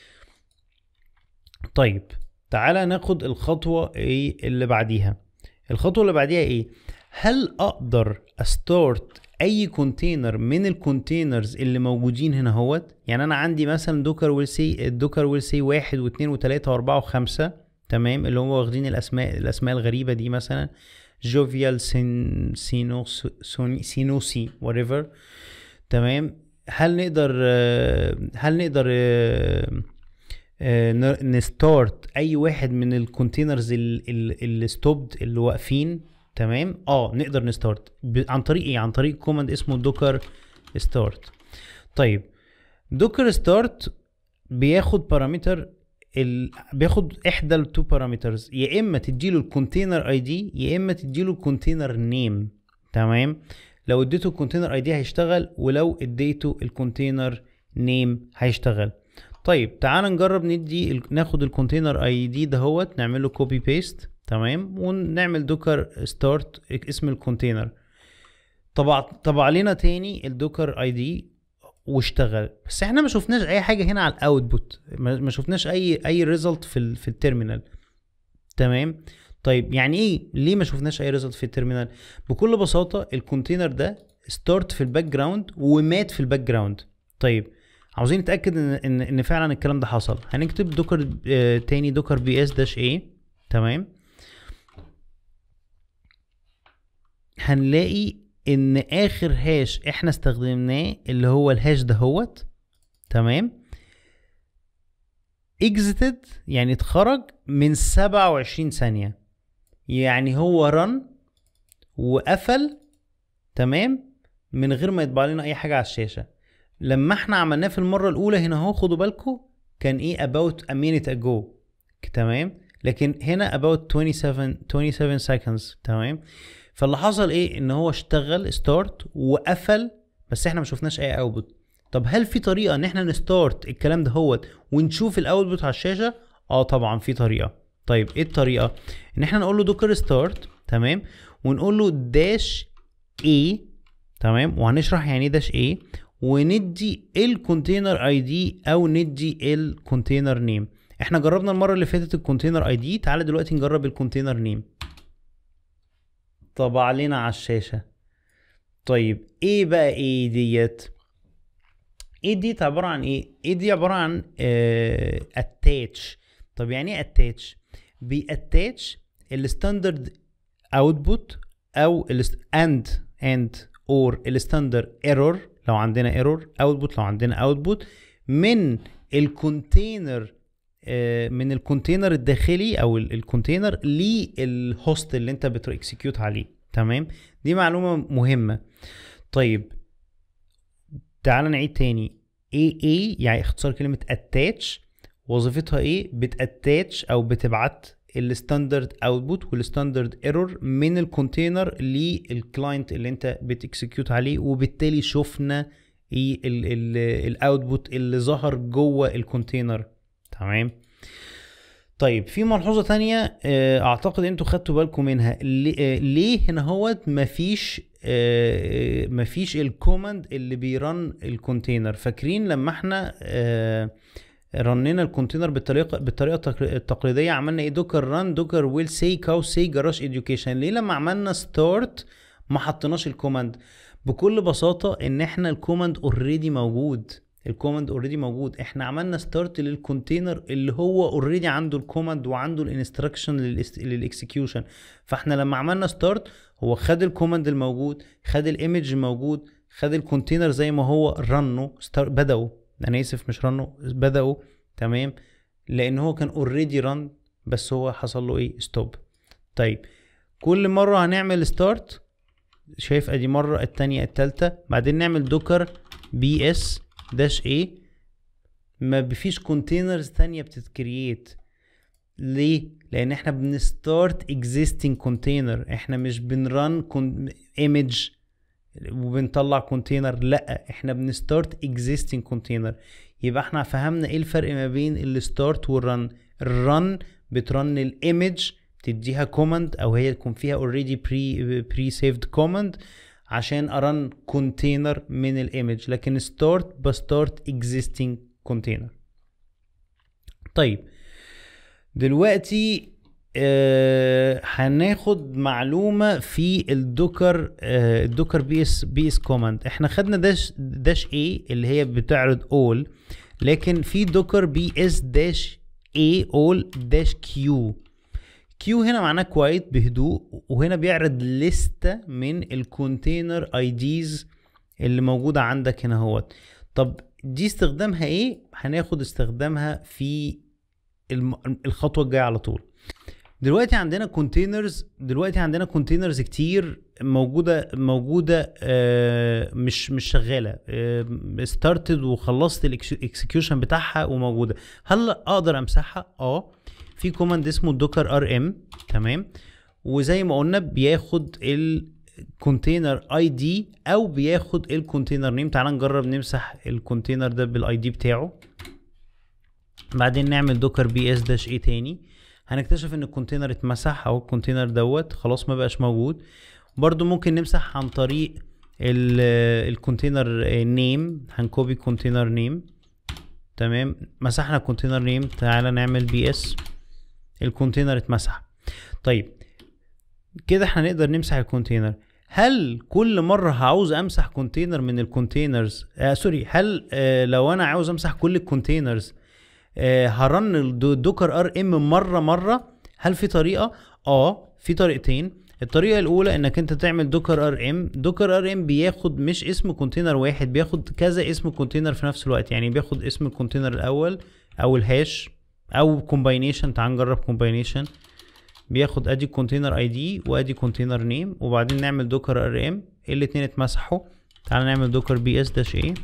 طيب تعالى ناخد الخطوة ايه اللي بعديها الخطوة اللي بعديها ايه هل اقدر استارت اي كونتينر من الكونتينرز اللي موجودين هنا اهوت يعني انا عندي مثلا دوكر ويل سي الدوكر ويل سي واحد واثنين وثلاثة واربعة وخمسة تمام اللي هم واخدين الاسماء الاسماء الغريبة دي مثلا جوفيال سين سينوس سوني سينوسي whatever تمام هل نقدر آه، هل نقدر آه، نستارت اي واحد من الكونتينرز اللي ستوبد اللي واقفين تمام اه نقدر نستارت ب- عن طريق ايه عن طريق كوماند اسمه دوكر ستارت طيب دوكر ستارت بياخد بارامتر ال... بياخد احدى التو بارامترز يا اما تديله الكونتينر اي دي يا اما تديله الكونتينر نيم تمام لو اديته الكونتينر اي دي هيشتغل ولو اديته الكونتينر نيم هيشتغل طيب تعال نجرب ندي ال- ناخد الكونتينر اي دي دهوت نعمل له كوبي بيست تمام ونعمل دوكر ستارت اسم الكونتينر طبع طبع لنا تاني الدوكر اي دي واشتغل بس احنا ما شفناش اي حاجه هنا على الاوتبوت ما ما شفناش اي اي ريزلت في ال في التيرمينال تمام طيب يعني ايه ليه ما شفناش اي ريزلت في التيرمينال بكل بساطه الكونتينر ده ستارت في الباك جراوند ومات في الباك جراوند طيب عاوزين نتاكد ان ان, إن فعلا الكلام ده حصل هنكتب دوكر آه تاني دوكر بي اس داش ايه تمام هنلاقي ان اخر هاش احنا استخدمناه اللي هو الهاش دهوت تمام اكزيتد يعني اتخرج من 27 ثانية يعني هو رن وقفل تمام من غير ما يطبع لنا اي حاجة على الشاشة لما احنا عملناه في المرة الاولى هنا اهو خدوا بالكم كان ايه about a minute ago تمام لكن هنا about 27 27 seconds تمام فاللي حصل ايه ان هو اشتغل ستارت وقفل بس احنا ما شفناش اي اوتبوت طب هل في طريقه ان احنا نستارت الكلام ده هوت ونشوف الاوتبوت على الشاشه اه طبعا في طريقه طيب ايه الطريقه ان احنا نقول له دوكر ستارت تمام ونقول له داش اي تمام وهنشرح يعني ايه داش اي وندي الكونتينر اي دي او ندي الكونتينر نيم احنا جربنا المره اللي فاتت الكونتينر اي دي تعالى دلوقتي نجرب الكونتينر نيم طبع لنا على الشاشة طيب ايه بقى ايه ديت ايه ديت عبارة عن ايه ايه دي عبارة عن اتاتش طب يعني ايه اتاتش بياتاتش الستاندرد اوتبوت او اند اند اور الستاندرد ايرور لو عندنا ايرور اوتبوت لو عندنا اوتبوت من الكونتينر آه، من الكونتينر الداخلي او ال- الكونتينر للهوست اللي انت بتريكسكيوت عليه تمام دي معلومه مهمه طيب تعال نعيد تاني ايه ايه يعني اختصار كلمه اتاتش وظيفتها ايه بتاتاتش او بتبعت الستاندرد اوتبوت والستاندرد ايرور من الكونتينر للكلاينت اللي انت بتكسكيوت عليه وبالتالي شفنا ايه الاوتبوت اللي ظهر جوه الكونتينر تمام طيب في ملحوظه تانية آه، اعتقد انتوا خدتوا بالكم منها ليه- آه، ليه هنا هوت مفيش آه، مفيش الكوماند اللي بيرن الكونتينر فاكرين لما احنا آه، رنينا الكونتينر بالطريقه بالطريقه التق- التقليديه عملنا ايه دوكر ران دوكر ويل سي كاو سي جراج اديوكيشن ليه لما عملنا ستارت ما حطيناش الكوماند بكل بساطه ان احنا الكوماند اوريدي موجود الكوماند اوريدي موجود احنا عملنا ستارت للكونتينر اللي هو اوريدي عنده الكوماند وعنده الانستراكشن للاكسكيوشن فاحنا لما عملنا ستارت هو خد الكوماند الموجود خد الايمج الموجود خد الكونتينر زي ما هو رنه ستار بدأوا انا اسف مش رنه بدأوا تمام لان هو كان اوريدي رن بس هو حصل له ايه ستوب طيب كل مره هنعمل ستارت شايف ادي مره التانية التالتة بعدين نعمل دوكر بي اس داش ايه ما فيش كونتينرز تانية بتتكريت ليه لان احنا بنستارت اكزيستنج كونتينر احنا مش بنرن ايمج وبنطلع كونتينر لا احنا بنستارت اكزيستنج كونتينر يبقى احنا فهمنا ايه الفرق ما بين الستارت والرن الرن بترن الايمج تديها كوماند او هي يكون فيها اوريدي بري بري سيفد كوماند عشان ارن كونتينر من الايمج لكن ستارت بستارت اكزيستنج كونتينر طيب دلوقتي آه هناخد معلومه في الدوكر آه الدوكر بي اس بي اس كوماند احنا خدنا داش داش اي اللي هي بتعرض اول لكن في دوكر بي اس داش اي اول داش كيو كيو هنا معناه كوايت بهدوء وهنا بيعرض لستة من الكونتينر اي ديز اللي موجودة عندك هنا اهوت طب دي استخدامها ايه هناخد استخدامها في الم- الخطوه الجايه على طول دلوقتي عندنا كونتينرز دلوقتي عندنا كونتينرز كتير موجوده موجوده آه، مش مش شغاله ستارتد وخلصت الاكسكيوشن بتاعها وموجوده هل اقدر امسحها اه في كوماند اسمه الدوكر ار ام تمام وزي ما قلنا بياخد الكونتينر اي دي او بياخد الكونتينر نيم تعال نجرب نمسح الكونتينر ده بالاي دي بتاعه بعدين نعمل دوكر بي اس داش ايه تاني هنكتشف ان الكونتينر اتمسح او الكونتينر دوت خلاص ما بقاش موجود برضو ممكن نمسح عن طريق ال- الكونتينر نيم هنكوبي كونتينر نيم تمام مسحنا الكونتينر نيم تعالى نعمل بي اس الكونتينر اتمسح طيب كده احنا نقدر نمسح الكونتينر هل كل مرة هعوز امسح كونتينر من الكونتينرز آه سوري هل آه لو انا عاوز امسح كل الكونتينرز آه هرن الدوكر ار ام مره مره هل في طريقه اه في طريقتين الطريقه الاولى انك انت تعمل دوكر ار ام دوكر ار ام بياخد مش اسم كونتينر واحد بياخد كذا اسم كونتينر في نفس الوقت يعني بياخد اسم الكونتينر الاول او الهاش او كومباينيشن تعال نجرب كومباينيشن بياخد ادي كونتينر اي دي وادي كونتينر نيم وبعدين نعمل دوكر ار ام الاتنين اتمسحوا تعال نعمل دوكر بي اس داش ايه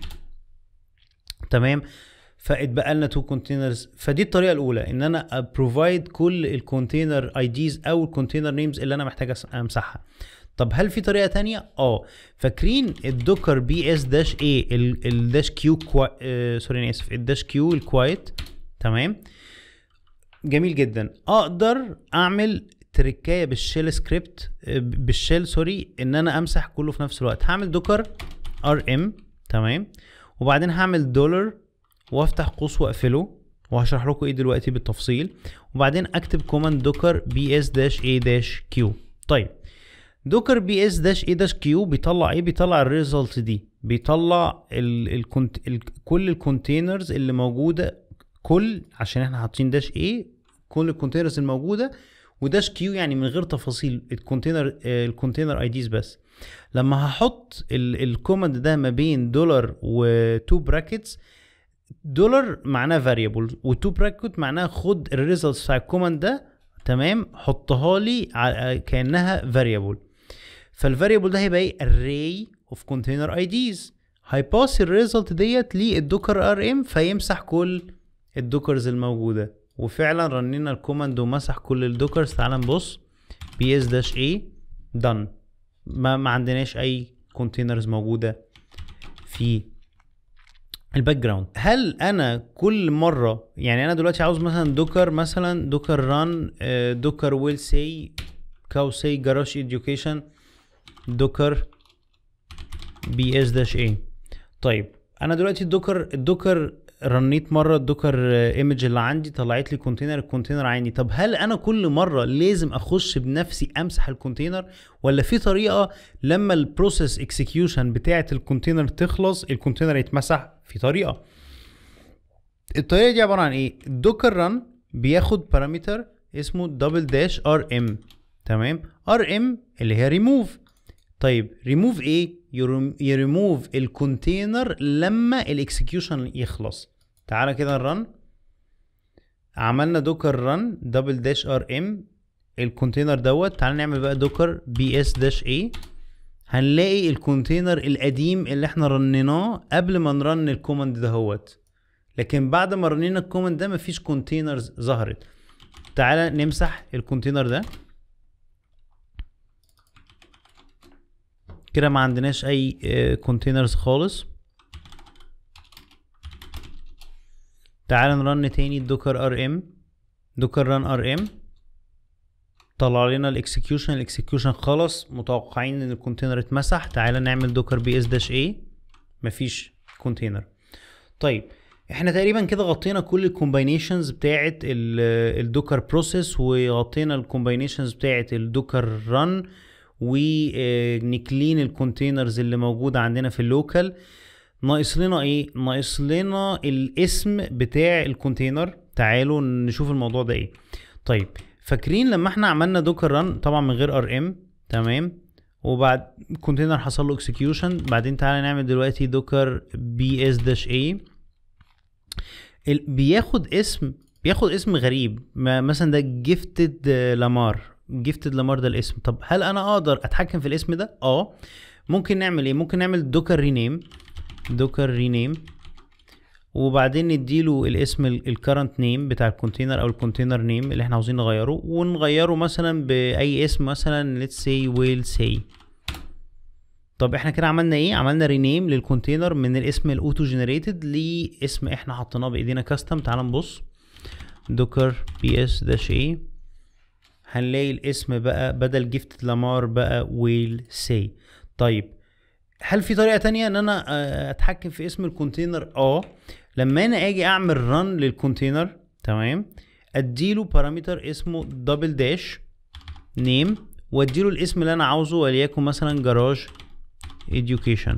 تمام فاتبقى لنا تو كونتينرز فدي الطريقه الاولى ان انا بروفايد كل الكونتينر اي ديز او الكونتينر نيمز اللي انا محتاج أس- امسحها طب هل في طريقه تانية اه فاكرين الدوكر بي اس داش اي الداش كيو كوا... آه سوري انا اسف الداش كيو الكوايت تمام جميل جدا اقدر اعمل تريكايه بالشيل سكريبت آه، بالشيل سوري ان انا امسح كله في نفس الوقت هعمل دوكر ار ام تمام وبعدين هعمل دولار وافتح قوس واقفله وهشرح لكم ايه دلوقتي بالتفصيل وبعدين اكتب كوماند دوكر بي اس داش اي داش كيو طيب دوكر بي اس داش اي داش كيو بيطلع ايه بيطلع الريزلت دي بيطلع ال ال ال ال كل الكونتينرز اللي موجوده كل عشان احنا حاطين داش ايه كل الكونتينرز الموجوده وداش كيو يعني من غير تفاصيل الكونتينر آه، الكونتينر اي ديز بس لما هحط الكوماند ده ما بين دولار وتو براكتس دولار معناه فاريبل وتو براكت معناها خد الريزلتس بتاع الكوماند ده تمام حطها لي ع- كانها فاريبل فالفاريبل ده هيبقى ايه array of container IDs هيباس الريزلت ديت للدوكر ار ام فيمسح كل الدوكرز الموجوده وفعلا رنينا الكوماند ومسح كل الدوكرز تعال نبص بي اس داش اي done ما, ما عندناش اي كونتينرز موجوده في الباك جراوند هل انا كل مره يعني انا دلوقتي عاوز مثلا دوكر مثلا دوكر ران دوكر ويل سي كاو سي جراج اديوكيشن دوكر بي اس داش اي طيب انا دلوقتي الدوكر الدوكر رنيت مره الدوكر ايمج اللي عندي طلعت لي كونتينر الكونتينر عندي طب هل انا كل مره لازم اخش بنفسي امسح الكونتينر ولا في طريقه لما البروسيس اكسكيوشن بتاعه الكونتينر تخلص الكونتينر يتمسح في طريقه الطريقه دي عباره عن ايه الدوكر ران بياخد بارامتر اسمه دبل داش ار ام تمام ار ام اللي هي ريموف طيب ريموف ايه يريموف الكونتينر لما الاكسكيوشن يخلص تعالى كده نرن عملنا دوكر رن دبل داش ار ام الكونتينر دوت تعالى نعمل بقى دوكر بي اس داش اي هنلاقي الكونتينر القديم اللي احنا رنيناه قبل ما نرن الكوماند دهوت لكن بعد ما رنينا الكوماند ده مفيش كونتينرز ظهرت تعالى نمسح الكونتينر ده كده ما عندناش اي كونتينرز خالص تعال نرن تاني الدوكر ار ام دوكر ران ار ام طلع لنا الاكسكيوشن الاكسكيوشن خلص متوقعين ان الكونتينر اتمسح تعال نعمل دوكر بي اس داش اي مفيش كونتينر طيب احنا تقريبا كده غطينا كل الكومباينيشنز بتاعه الدوكر بروسيس وغطينا الكومباينيشنز بتاعه الدوكر ران ونكلين الكونتينرز اللي موجوده عندنا في اللوكال ناقص لنا ايه ناقص لنا الاسم بتاع الكونتينر تعالوا نشوف الموضوع ده ايه طيب فاكرين لما احنا عملنا دوكر ران طبعا من غير ار ام تمام وبعد الكونتينر حصل له اكسكيوشن بعدين تعالى نعمل دلوقتي دوكر بي اس داش اي بياخد اسم بياخد اسم غريب ما مثلا ده جيفتد لامار جيفتد لامار ده الاسم طب هل انا اقدر اتحكم في الاسم ده اه ممكن نعمل ايه ممكن نعمل دوكر رينيم دوكر رينيم وبعدين نديله الاسم الكرنت نيم بتاع الكونتينر او الكونتينر نيم اللي احنا عاوزين نغيره ونغيره مثلا باي اسم مثلا let's say will say طب احنا كده عملنا ايه عملنا رينيم للكونتينر من الاسم الاوتو جنريتد لاسم احنا حطيناه بايدينا كاستم تعال نبص دوكر بي اس داش ايه هنلاقي الاسم بقى بدل جيفت لامار بقى ويل سي طيب هل في طريقه تانية ان انا آه، اتحكم في اسم الكونتينر اه لما انا اجي اعمل رن للكونتينر تمام اديله بارامتر اسمه دبل داش نيم واديله الاسم اللي انا عاوزه وليكن مثلا جراج education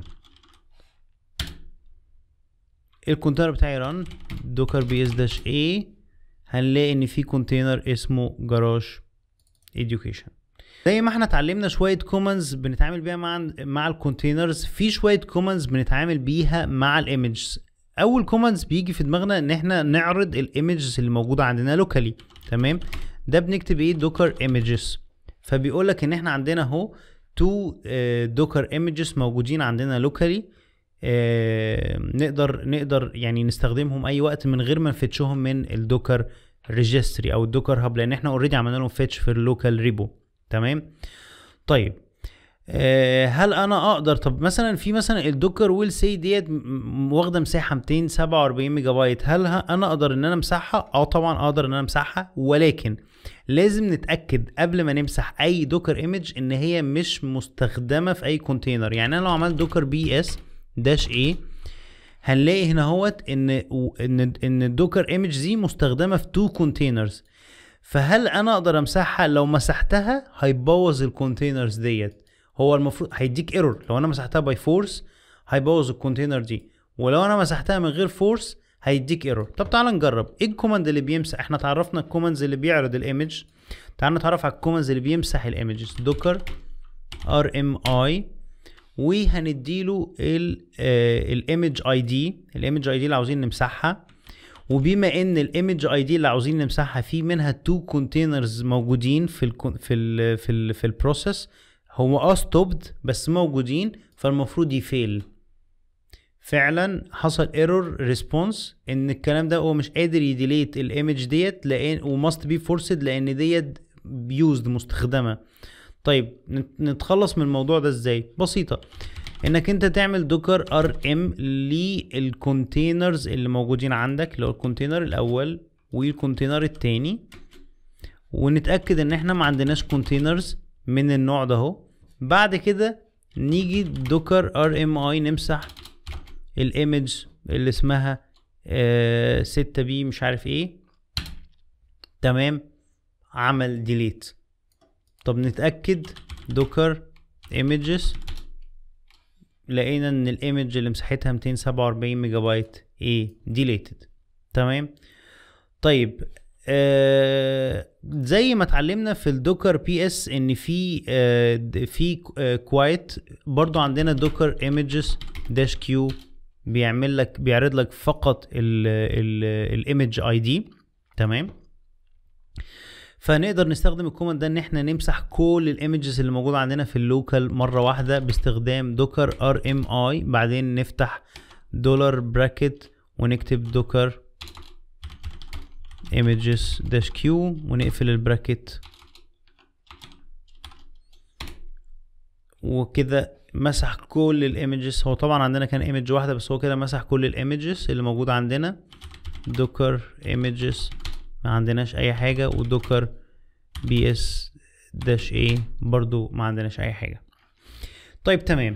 الكونتينر بتاعي ران دوكر بي اس داش اي هنلاقي ان في كونتينر اسمه جراج education زي ما احنا اتعلمنا شويه كومنز بنتعامل بيها مع مع الكونتينرز في شويه كومنز بنتعامل بيها مع الايمجز اول كومنز بيجي في دماغنا ان احنا نعرض الايمجز اللي موجوده عندنا لوكالي تمام ده بنكتب ايه دوكر ايمجز فبيقول لك ان احنا عندنا اهو تو دوكر ايمجز موجودين عندنا لوكالي نقدر نقدر يعني نستخدمهم اي وقت من غير ما نفتشهم من الدوكر ريجستري او الدوكر هاب لان احنا اوريدي عملنا لهم فيتش في اللوكال ريبو تمام طيب آه، هل انا اقدر طب مثلا في مثلا الدوكر ويل سي ديت م- م- واخده مساحه 247 ميجا بايت هل ه- انا اقدر ان انا امسحها اه طبعا اقدر ان انا امسحها ولكن لازم نتاكد قبل ما نمسح اي دوكر ايمج ان هي مش مستخدمه في اي كونتينر يعني انا لو عملت دوكر بي اس داش ايه هنلاقي هنا هوت ان و- ان ان الدوكر ايمج دي مستخدمه في تو كونتينرز فهل انا اقدر امسحها لو مسحتها هيبوظ الكونتينرز ديت هو المفروض هيديك ايرور لو انا مسحتها باي فورس هيبوظ الكونتينر دي ولو انا مسحتها من غير فورس هيديك ايرور طب تعال نجرب ايه الكوماند اللي بيمسح احنا تعرفنا الكوماندز اللي بيعرض الايمج تعال نتعرف على الكوماندز اللي بيمسح الايمجز دوكر ار ام اي وهنديله الايمج اي دي الايمج اي دي اللي عاوزين نمسحها وبما ان الايمج اي دي اللي عاوزين نمسحها في منها تو كونتينرز موجودين في ال في ال في ال في البروسيس هو اه ستوبد بس موجودين فالمفروض يفيل فعلا حصل ايرور ريسبونس ان الكلام ده هو مش قادر يديليت الايمج ديت لان وماست بي فورسد لان ديت يوزد مستخدمه طيب نت- نتخلص من الموضوع ده ازاي بسيطه انك انت تعمل دوكر ار ام للكونتينرز اللي موجودين عندك اللي هو الكونتينر الاول والكونتينر التاني ونتاكد ان احنا ما عندناش كونتينرز من النوع ده اهو بعد كده نيجي دوكر ار ام اي نمسح الايمج اللي اسمها آه 6 بي مش عارف ايه تمام عمل ديليت طب نتاكد دوكر ايمجز لقينا ان الايمج اللي مساحتها 247 ميجا بايت ايه ديليتد تمام طيب آه زي ما اتعلمنا في الدوكر بي اس ان في آه د- في آه كوايت برضو عندنا دوكر ايمجز داش كيو بيعمل لك بيعرض لك فقط الايمج اي دي تمام فنقدر نستخدم الكوماند ده ان احنا نمسح كل الايمجز اللي موجوده عندنا في اللوكال مره واحده باستخدام دوكر ار ام اي بعدين نفتح دولار براكت ونكتب دوكر images dash q ونقفل البراكت وكده مسح كل الايمجز هو طبعا عندنا كان ايمج واحده بس هو كده مسح كل الايمجز اللي موجوده عندنا دوكر ايمجز ما عندناش اي حاجه ودوكر بي اس داش ايه برضو ما عندناش اي حاجه طيب تمام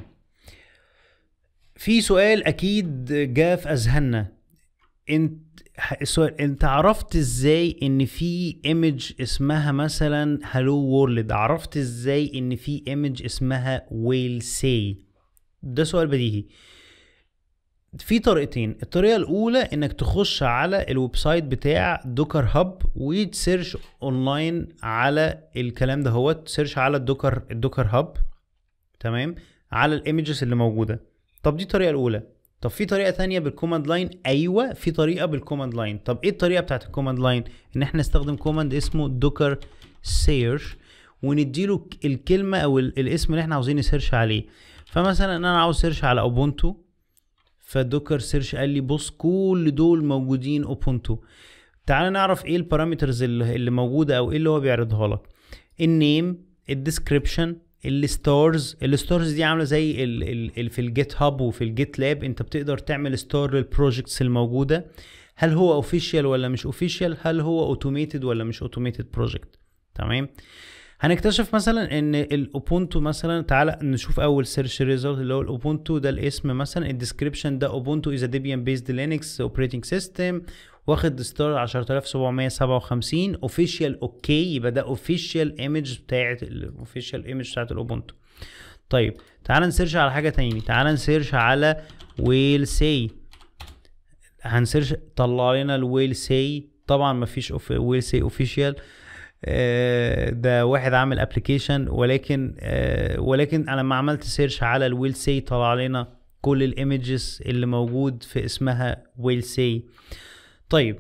في سؤال اكيد جاء في اذهاننا انت ح- السؤال انت عرفت ازاي ان في ايمج اسمها مثلا هالو وورلد عرفت ازاي ان في ايمج اسمها ويل سي ده سؤال بديهي في طريقتين الطريقه الاولى انك تخش على الويب سايت بتاع دوكر هاب وتسيرش اونلاين على الكلام ده هو تسيرش على الدوكر الدوكر هاب تمام على الايمجز اللي موجوده طب دي الطريقه الاولى طب في طريقه تانية بالكوماند لاين ايوه في طريقه بالكوماند لاين طب ايه الطريقه بتاعت الكوماند لاين ان احنا نستخدم كوماند اسمه دوكر سيرش ونديله الكلمه او ال- الاسم اللي احنا عاوزين نسيرش عليه فمثلا انا عاوز سيرش على اوبونتو فدوكر سيرش قال لي بص كل دول موجودين اوبونتو تعال نعرف ايه البارامترز اللي اللي موجوده او ايه اللي هو بيعرضها لك النيم الديسكريبشن الستارز الستارز دي عامله زي ال ال ال في الجيت هاب وفي الجيت لاب انت بتقدر تعمل ستار للبروجكتس الموجوده هل هو اوفيشال ولا مش اوفيشال هل هو اوتوميتد ولا مش اوتوميتد بروجكت تمام هنكتشف مثلا ان الاوبونتو مثلا تعالى نشوف اول سيرش ريزلت اللي هو الاوبونتو ده الاسم مثلا الديسكريبشن ده اوبونتو از ديبيان بيزد لينكس اوبريتنج سيستم واخد ستار 10757 اوفيشال اوكي يبقى ده اوفيشال ايمج بتاعت الاوفيشال ايمج بتاعت الاوبونتو طيب تعال نسيرش على حاجه تاني تعال نسيرش على ويل سي هنسيرش طلع لنا الويل سي طبعا مفيش ويل سي اوفيشال ده واحد عامل ابلكيشن ولكن آه، ولكن انا لما عملت سيرش على الويل سي طلع لنا كل الايمجز اللي موجود في اسمها ويل سي طيب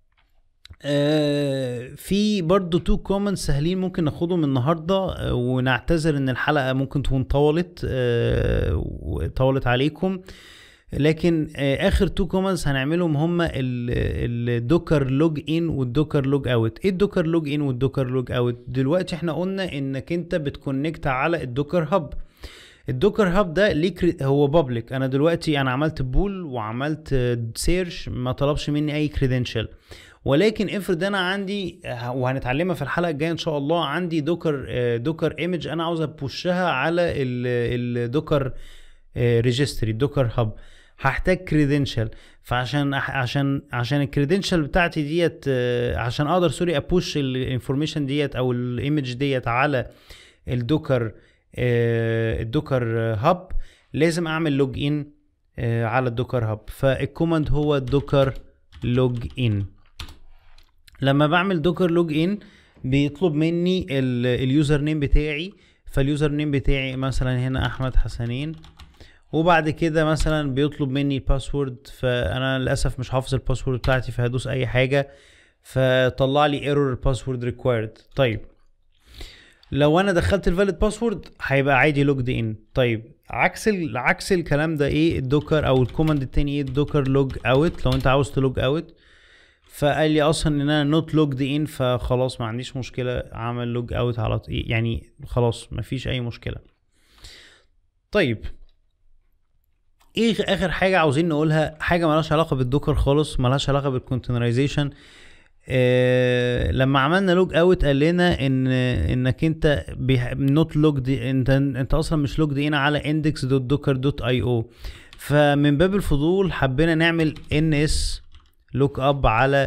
آه في برضو تو كومنت سهلين ممكن ناخدهم النهارده آه، ونعتذر ان الحلقه ممكن تكون طولت آه وطولت عليكم لكن آه اخر تو كومنتس هنعملهم هما الدوكر لوج ان والدوكر لوج اوت ايه الدوكر لوج ان والدوكر لوج اوت دلوقتي احنا قلنا انك انت بتكونكت على الدوكر هاب الدوكر هاب ده ليه كري... هو بابليك انا دلوقتي انا عملت بول وعملت سيرش ما طلبش مني اي كريدنشال ولكن افرض انا عندي وهنتعلمها في الحلقه الجايه ان شاء الله عندي دوكر دوكر ايمج انا عاوز ابوشها على الدوكر ريجستري الدوكر هاب هحتاج كريدنشال فعشان عشان عشان الكريدنشال بتاعتي ديت آه، عشان اقدر سوري ابوش الانفورميشن ديت او الايمج ديت على الدوكر آه، الدوكر هاب لازم اعمل لوج ان على الدوكر هاب فالكوماند هو دوكر لوج ان لما بعمل دوكر لوج ان بيطلب مني اليوزر نيم بتاعي فاليوزر نيم بتاعي مثلا هنا احمد حسنين وبعد كده مثلا بيطلب مني الباسورد فانا للاسف مش حافظ الباسورد بتاعتي فهدوس اي حاجه فطلع لي ايرور باسورد ريكوايرد طيب لو انا دخلت الفاليد باسورد هيبقى عادي لوجد ان طيب عكس ال... عكس الكلام ده ايه الدوكر او الكوماند التاني ايه الدوكر لوج اوت لو انت عاوز تلوج اوت فقال لي اصلا ان انا نوت لوجد ان فخلاص ما عنديش مشكله عمل لوج اوت على طول يعني خلاص ما فيش اي مشكله طيب ايه اخر حاجه عاوزين نقولها حاجه مالهاش علاقه بالدوكر خالص مالهاش علاقه بالكونتينرايزيشن آه لما عملنا لوج اوت قال لنا ان انك انت نوت لوجد انت انت اصلا مش لوجد ان على index.docker.io فمن باب الفضول حبينا نعمل ns لوك اب على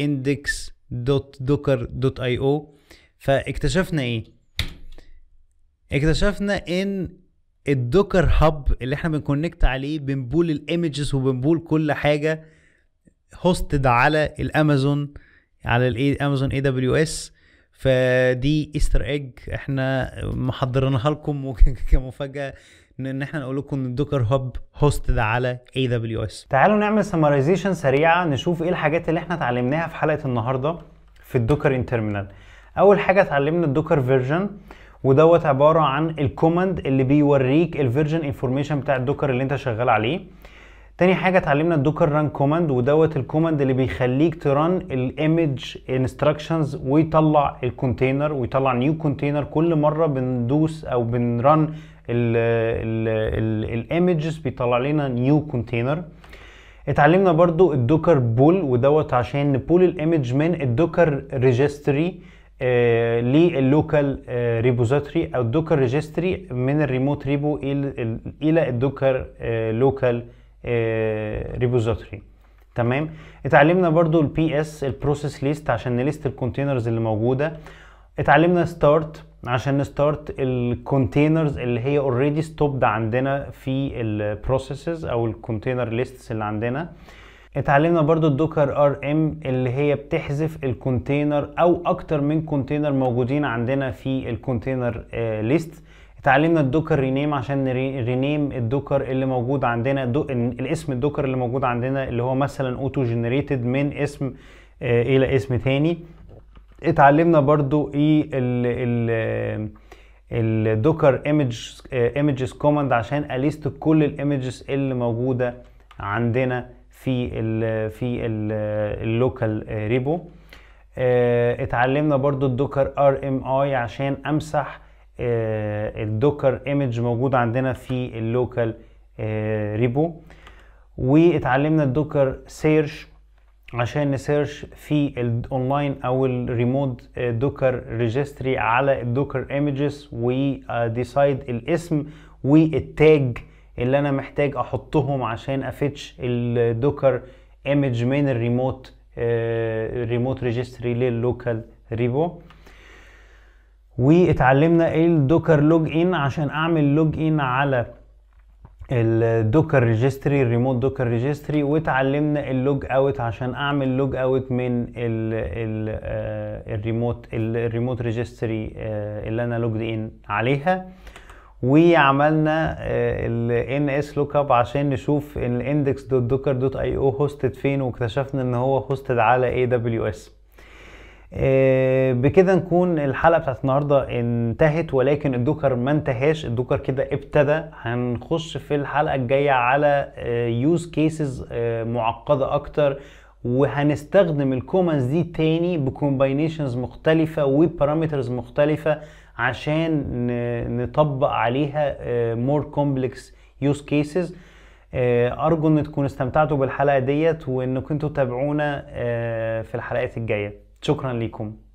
index.docker.io فاكتشفنا ايه اكتشفنا ان الدوكر هاب اللي احنا بنكونكت عليه بنبول الايمجز وبنبول كل حاجه هوستد على الامازون على الاي امازون اي دبليو اس فدي ايستر ايج احنا محضرينها لكم كمفاجاه ان احنا نقول لكم ان الدوكر هاب هوستد على اي دبليو اس تعالوا نعمل سمرايزيشن سريعه نشوف ايه الحاجات اللي احنا اتعلمناها في حلقه النهارده في الدوكر ان تيرمينال اول حاجه اتعلمنا الدوكر فيرجن ودوت عباره عن الكوماند اللي بيوريك الفيرجن انفورميشن بتاع الدوكر اللي انت شغال عليه تاني حاجه اتعلمنا الدوكر ران كوماند ودوت الكوماند اللي بيخليك تران الايمج انستراكشنز ويطلع الكونتينر ويطلع نيو كونتينر كل مره بندوس او بنران الايمجز بيطلع لنا نيو كونتينر اتعلمنا برضو الدوكر بول ودوت عشان نبول الايمج من الدوكر ريجستري آه للوكال آه ريبوزيتوري او الدوكر ريجستري من الريموت ريبو الى الدوكر آه لوكال ريبوزيتوري تمام اتعلمنا برضو البي اس البروسيس ليست عشان نليست الكونتينرز اللي موجوده اتعلمنا ستارت عشان نستارت الكونتينرز اللي هي اوريدي ستوبد عندنا في البروسيسز او الكونتينر ليستس اللي عندنا اتعلمنا برضو الدوكر ار ام اللي هي بتحذف الكونتينر او اكتر من كونتينر موجودين عندنا في الكونتينر ليست اتعلمنا الدوكر رينيم عشان رينيم الدوكر اللي موجود عندنا دو الاسم الدوكر اللي موجود عندنا اللي هو مثلا اوتو جنريتد من اسم آه الى اسم تاني اتعلمنا برضو ايه ال ال الدوكر ايمج ايمجز كوماند عشان اليست كل الايمجز اللي موجوده عندنا في ال في اللوكال ريبو اتعلمنا برضو الدوكر ار ام اي عشان امسح الدوكر ايمج موجود عندنا في اللوكال ريبو واتعلمنا الدوكر سيرش عشان نسيرش في الاونلاين او الريموت دوكر ريجستري على الدوكر ايمجز وديسايد الاسم والتاج اللي انا محتاج احطهم عشان افتش الدوكر ايمج من الريموت ريموت ريجستري لللوكال ريبو واتعلمنا ايه الدوكر لوج ان عشان اعمل لوج ان على الدوكر ريجستري الريموت دوكر ريجستري واتعلمنا اللوج اوت عشان اعمل لوج اوت من ال ال الريموت الريموت ريجستري اللي انا لوجد ان عليها وعملنا ال NS لوك اب عشان نشوف الاندكس دوت دوكر دوت اي او هوستد فين واكتشفنا ان هو هوستد على اي دبليو اس بكده نكون الحلقه بتاعت النهارده انتهت ولكن الدوكر ما انتهاش الدوكر كده ابتدى هنخش في الحلقه الجايه على يوز كيسز معقده اكتر وهنستخدم الكومنز دي تاني بكومباينيشنز مختلفه وبارامترز مختلفه عشان نطبق عليها مور كومبلكس يوز كيسز ارجو ان تكونوا استمتعتوا بالحلقه ديت وانكم انتوا تتابعونا في الحلقات الجايه شكرا لكم